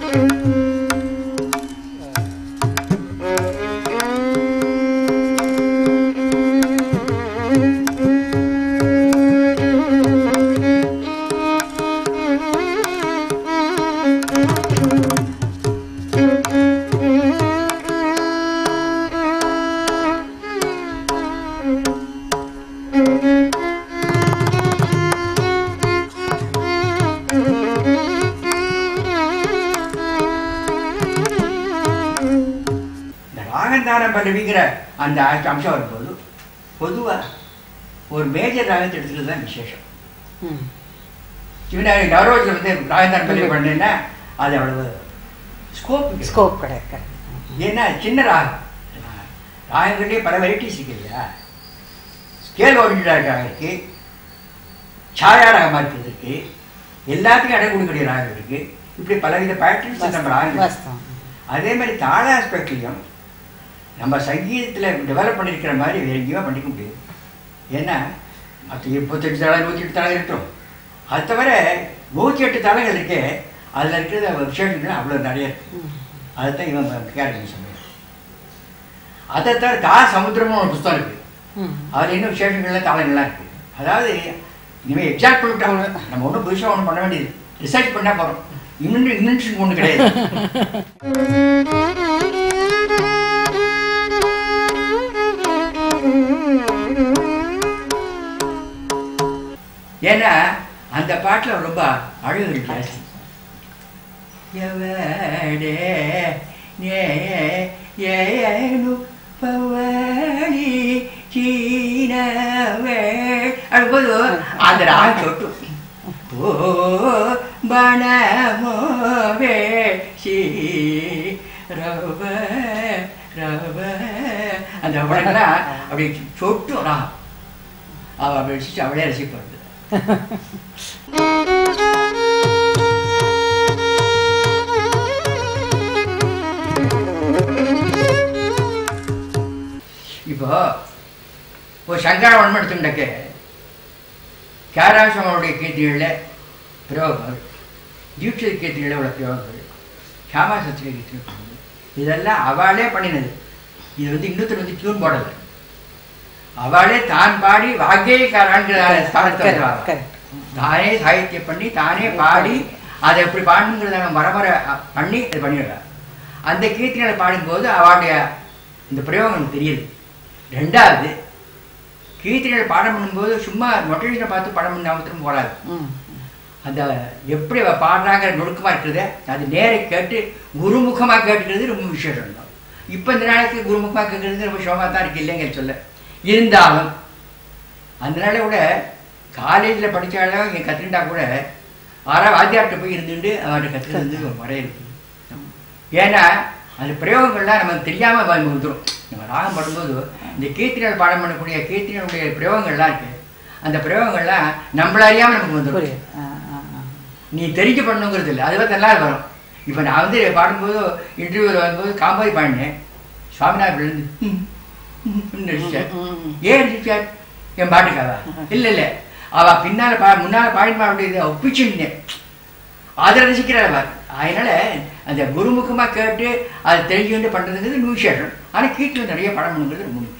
இந்த ராகந்தாரம் பல்லவிங்கிற அந்த அம்ச- அம்சம் வரும்போது பொதுவாக ஒரு மேஜர் ராகத்தை எடுத்துக்கிறது தான் விசேஷம் ம். சிவன நவரோஜில் வந்து ராகந்தாரம் பல்லவி பண்ணேன்னா அது அவ்வளவு ஸ்கோப் ஸ்கோப் கிடையாது ஏன்னா சின்ன ராகம் ராகங்கள்லேயே பல வெரைட்டிஸ் இருக்கு இல்லையா ஸ்கேல் ஓரியன்டாக ராகம் இருக்கு சாயா ராகமாக இருக்கிறது இருக்கு எல்லாத்துக்கும் இடம் கொடுக்கக்கூடிய ராகம் இருக்கு இப்படி பலவித பேட்டர்ன்ஸ் நம்ம ராகம் வாஸ்தவம் அதே மாதிரி தாள ஆஸ்பெக்ட்லையும் நம்ம சங்கீதத்தில் டெவலப் பண்ணியிருக்கிற மாதிரி வேற எங்கேயுமே பண்ணிக்க முடியாது ஏன்னா மற்ற முப்பத்தெட்டு தாளம் நூற்றி எட்டு தாளம் இருக்கும் அது தவிர நூற்றி எட்டு தாளங்கள் இருக்கே அதில் இருக்கிற விசேஷங்கள் அவ்வளோ நிறைய இருக்கு ம். அதுதான் இவன் கேரக்டர் சொன்னேன் அதை தவிர தா சமுத்திரம்னு ஒரு புத்தகம் இருக்கு ம். அதில் இன்னும் விசேஷங்கள்லாம் தாளங்கள்லாம் இருக்கு அதாவது இனிமேல் எக்ஸாக்ட் பண்ணிட்டாங்க நம்ம ஒன்றும் புதுசாக ஒன்றும் பண்ண வேண்டியது ரிசர்ச் பண்ணால் போகிறோம் இன்னும் இன்னும் ஒன்றும் கிடையாது ஏன்னா அந்த பாட்டில் ரொம்ப அழகு ஜாஸ்தி எவடே ஏனு பவனி சீனவே அதுபோது அந்த ராகம் சொட்டு ஓ பணமோவே சி ரவ ரவ அந்த படங்கள்லாம் அப்படி சொட்டும் ராகம் அவள் அப்படி ரசிச்சு அவளே ரசிப்பாடு இப்போ ஒரு சங்கரவன் எடுத்துட்டக்கு கேராசவனுடைய கீர்த்திகளில் பிரயோகங்கள் தீட்சித கீர்த்திகளில் உள்ள பிரயோகங்கள் சாமாசத்திரிய கீர்த்திகள் இதெல்லாம் அவளே பண்ணினது இது வந்து இன்னொருத்தர் வந்து டியூன் போடலை அவளே தான் பாடி வாக்கியக்காரங்கிற ஸ்தானத்தை Correct, வந்தவ. correct. தானே சாகித்யம் பண்ணி தானே பாடி அதை எப்படி பாடணுங்கிறத நம்ம வரவர பண்ணி இது பண்ணிடுறார் அந்த கீர்த்தனை பாடும்போது அவளுடைய இந்த பிரயோகம் எனக்கு தெரியுது ரெண்டாவது கீர்த்தனை பாடம் பண்ணும்போது சும்மா நொட்டேஷனை பார்த்து படம் பண்ண மாத்திரம் போடாது ம். அந்த எப்படி அவ பாடுறாங்கிற நுணுக்கமாக இருக்கிறத அது நேர கேட்டு குருமுகமாக கேட்டுக்கிறது ரொம்ப விசேஷம் தான் இப்போ இந்த நாளைக்கு குருமுகமாக கேட்கறது ரொம்ப சோகமாக தான் இருக்கு இல்லைங்க சொல்ல இருந்தாலும் அந்த நாளை விட காலேஜில் படித்தாலும் இங்கே கற்றுக்கிட்டா கூட ஆறா வாத்தியார்கிட்ட போய் இருந்துட்டு அவர்கிட்ட கற்றுக்கிறது ஒரு முறை இருக்குது ஏன்னா அந்த பிரயோகங்கள்லாம் நமக்கு தெரியாமல் வந்துடும் நம்ம ராகம் பாடும்போது இந்த கீர்த்தனை பாடம் பண்ணக்கூடிய கீர்த்தனையுடைய பிரயோகங்கள்லாம் இருக்கு அந்த பிரயோகங்கள்லாம் நம்மள அறியாமல் நமக்கு வந்துடும் புரியுது ஆ, ஆ, ஆ. நீ தெரிஞ்சு பண்ணணுங்கிறது இல்லை அதுவே நல்லா வரும் இப்போ நான் வந்து பாடும்போது இன்டர்வியூவில் வரும்போது காம்போய் பாடினேன் சுவாமிநாதன் விழுந்து ம், ம், ம் நடிச்சார் ம், ம். ஏன் நடிச்சார் என் பாட்டுக்காவா இல்லை இல்லை அவ பின்னால பா முன்னால பாடிமா அப்படியே ஒப்பிச்சுட்டேன் அதை ரசிக்கிறார் அவர் அதனால அந்த குருமுகமாக கேட்டு அதை தெரிஞ்சுக்கிட்டு பண்ணுறதுங்கிறது விசேஷம் ஆனால் கீட்டில் நிறைய படம் பண்ணுங்கிறது ரொம்ப முக்கியம்